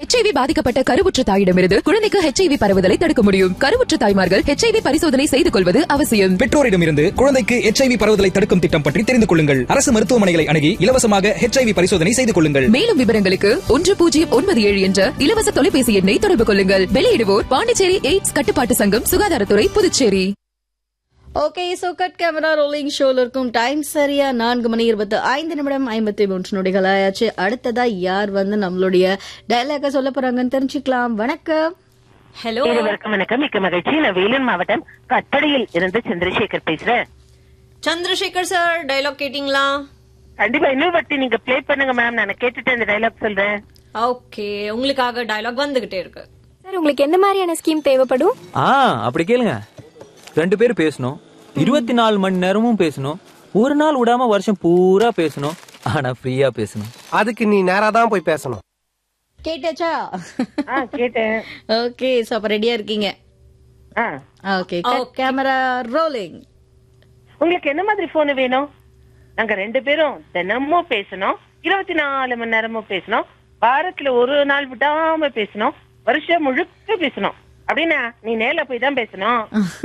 HIV பாதிக்கப்பட்ட கருவுற்ற தாயிடமிருந்து குழந்தைக்கு ஹெச்ஐவி பரவுதலை தடுக்க முடியும் கருவுற்ற தாய்மார்கள் ஹெச்ஐவி பரிசோதனை செய்து கொள்வது அவசியம் பெற்றோரிடமிருந்து குழந்தைக்கு எச்ஐவி பரவுதலை தடுக்கும் திட்டம் பற்றி தெரிந்து கொள்ளுங்கள் அரசு மருத்துவமனைகளை அணுகி இலவசமாக ஹெச்ஐவி பரிசோதனை செய்து கொள்ளுங்கள் மேலும் விவரங்களுக்கு ஒன்று பூஜ்ஜியம் ஒன்பது ஏழு என்ற இலவச தொலைபேசி எண்ணை தொடர்பு கொள்ளுங்கள் வெளியிடுவோர் பாண்டிச்சேரி எய்ட்ஸ் கட்டுப்பாட்டு சங்கம் சுகாதாரத்துறை Puducherry okay so cut camera rolling ஷோல இருக்கும் டைம் சரியா நான்கு மணி இருபத்தி ஐந்து நிமிடம் ஐம்பத்தி மூன்று நொடிகள் ஆயாச்சு அடுத்ததா யார் வந்து நம்மளுடைய டயலாக சொல்ல போறாங்கன்னு தெரிஞ்சுக்கலாம் வணக்கம் ஹலோ இருவருக்கும் வணக்கம் மிக்க மகிழ்ச்சி நான் வேலூர் மாவட்டம் கட்டடையில் இருந்து சந்திரசேகர் பேசுறேன் சந்திரசேகர் சார் டயலாக் கேட்டிங்களா கண்டிப்பா இன்னொரு வாட்டி நீங்க ப்ளே பண்ணுங்க மேம் நான் கேட்டுட்டு இந்த டைலாக் சொல்றேன் ஓகே உங்களுக்காக டயலாக் வந்துகிட்டே இருக்கு சார் உங்களுக்கு எந்த மாதிரியான ஸ்கீம் தேவைப்படும் ஆ அப்படி கேளுங்க ரெண்டு பேரும் பேசணும் இருபத்தி நாலு மணி நேரமும் பேசணும் ஒரு நாள் விடாம வருஷம் பூரா பேசணும் ஆனா ஃப்ரீயா பேசணும் அதுக்கு நீ நேரா தான் போய் பேசணும் கேட்டாச்சா ஆ கேட்டேன் ஓகே சோ அப்ப ரெடியா இருக்கீங்க ஆ ஓகே கட் கேமரா ரோலிங் உங்களுக்கு என்ன மாதிரி போன் வேணும் நாங்க ரெண்டு பேரும் தினமும் பேசணும் இருபத்தி நாலு மணி நேரமும் பேசணும் வாரத்துல ஒரு நாள் விடாம பேசணும் வருஷம் முழுக்க பேசணும் அப்படின்னா நீ நேர்ல போய் தான் பேசணும்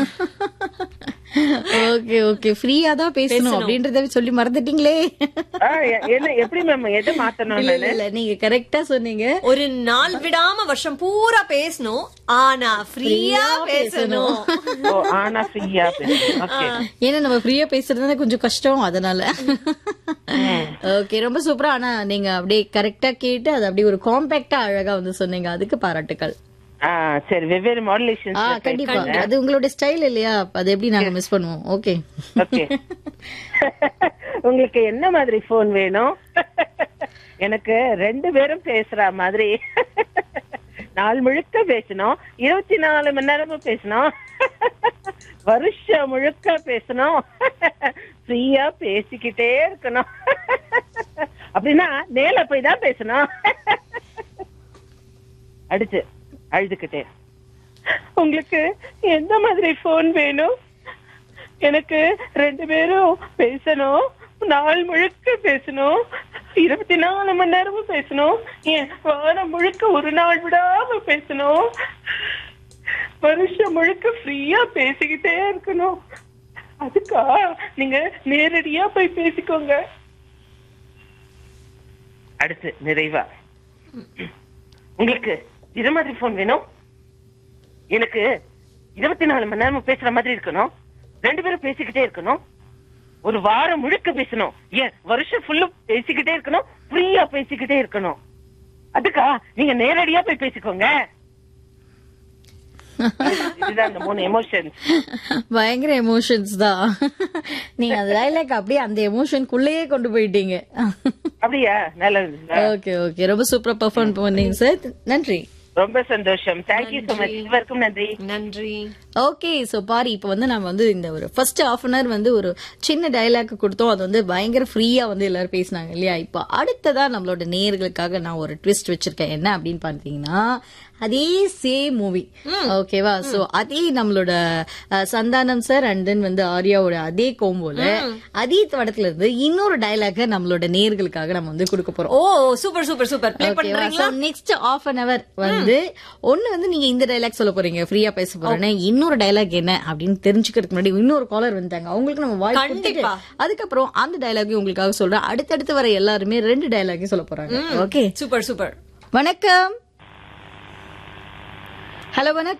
ஓகே ஓகே ஃப்ரீயா தான் பேசணும் அப்படின்றத சொல்லி மறந்துட்டீங்களே ஆ, எ- என்ன எப்படி மேம் எதை மாத்தணும் இல்ல இல்ல இல்ல நீங்க கரெக்டா சொன்னீங்க ஒரு நாள் விடாம வருஷம் பூரா பேசணும் ஆனா ஃப்ரீயா பேசணும் ஓ, ஆனா ஃப்ரீயா பேசணும் ஓகே ஏன்னா நம்ம ஃப்ரீயா பேசுறது கொஞ்சம் கஷ்டம் அதனால ஓகே ரொம்ப சூப்பரா ஆனா நீங்க அப்படியே கரெக்டா கேட்டு அது அப்படியே ஒரு காம்பேக்டா அழகா வந்து சொன்னீங்க அதுக்கு பாராட்டுக்கள் ஆ சரி வெவ்வேறு ஆ மாடுலேஷன் கண்டிப்பா அது உங்களோட ஸ்டைல் இல்லையா அது எப்படி நாங்க மிஸ் பண்ணுவோம் ஓகே ஓகே உங்களுக்கு என்ன மாதிரி போன் வேணும் எனக்கு ரெண்டு பேரும் பேசுற மாதிரி நாள் முழுக்க பேசணும் இருபத்தி நாலு மணி நேரமும் பேசணும் வருஷம் முழுக்க பேசணும் ஃப்ரீயா பேசிக்கிட்டே இருக்கணும் அப்படின்னா நேர்ல போய் தான் பேசணும் அடுத்து அழுதுகிட்டே உங்களுக்கு எந்த மாதிரி போன் வேணும் எனக்கு ரெண்டு பேரும் பேசணும் நாள் முழுக்க பேசணும் இருபத்தி நாலு மணி நேரமும் பேசணும் ஏன் வாரம் முழுக்க ஒரு நாள் விடாம பேசணும் வருஷம் முழுக்க ஃப்ரீயா பேசிக்கிட்டே இருக்கணும் அதுக்கா நீங்க நேரடியா போய் பேசிக்கோங்க அடுத்து நிறைவா உங்களுக்கு இது மாதிரி போன் வேணும் எனக்கு இருபத்தி நாலு மணி நேரமும் பேசுற மாதிரி இருக்கணும் ரெண்டு பேரும் பேசிக்கிட்டே இருக்கணும் ஒரு வாரம் முழுக்க பேசணும் ஏன் வருஷம் ஃபுல்லும் பேசிக்கிட்டே இருக்கணும் ஃப்ரீயா பேசிக்கிட்டே இருக்கணும் அதுக்கா நீங்க நேரடியா போய் பேசிக்கோங்க இதுதான் அந்த மூணு எமோஷன்ஸ் பயங்கர எமோஷன்ஸ் தான் நீங்க அந்த டைலாக் அப்படியே அந்த எமோஷனுக்குள்ளேயே கொண்டு போயிட்டீங்க அப்படியா நல்லது ஓகே ஓகே ரொம்ப சூப்பரா பெர்ஃபார்ம் பண்ணீங்க சார் நன்றி ரொம்ப சந்தோஷம் தேங்க்யூ so மச் இதுவரைக்கும் நன்றி நன்றி ஓகே சோ பாரு இப்போ வந்து நம்ம வந்து இந்த ஒரு ஃபர்ஸ்ட் ஹாஃப் அன் வந்து ஒரு சின்ன டயலாக் கொடுத்தோம் அது வந்து பயங்கர ஃப்ரீயா வந்து எல்லாரும் பேசினாங்க இல்லையா இப்போ அடுத்ததா நம்மளோட நேயர்களுக்காக நான் ஒரு ட்விஸ்ட் வச்சிருக்கேன் என்ன அப்படின்னு பாத்தீங்கன்னா அதே சேம் மூவி ஓகேவா சோ அதே நம்மளோட அஹ், சந்தானம் சார் அண்ட் தென் வந்து ஆர்யாவோட அதே கோம்போல அதே படத்துல இருந்து இன்னொரு டயலாக நம்மளோட நேயர்களுக்காக நம்ம வந்து கொடுக்க போறோம் oh super super super play பண்றீங்களா நெக்ஸ்ட் ஆஃப் அன் அவர் வந்து ஒண்ணு வந்து நீங்க இந்த டைலாக் சொல்ல போறீங்க ஃப்ரீயா பேச போறேன்னு இன்னொரு டைலாக் என்ன அப்படின்னு தெரிஞ்சுக்கிறதுக்கு முன்னாடி இன்னொரு காலர் வந்தாங்க அவங்களுக்கு நம்ம வாய்ப்பு கொடுத்துட்டு கண்டிப்பா. அதுக்கப்புறம் அந்த டைலாக்கையும் உங்களுக்காக சொல்றேன் அடுத்தடுத்து வர எல்லாருமே ரெண்டு டைலாக்கையும் சொல்ல போறாங்க ஓகே சூப்பர் சூப்பர் வணக்கம் ஹலோ வணக்கம்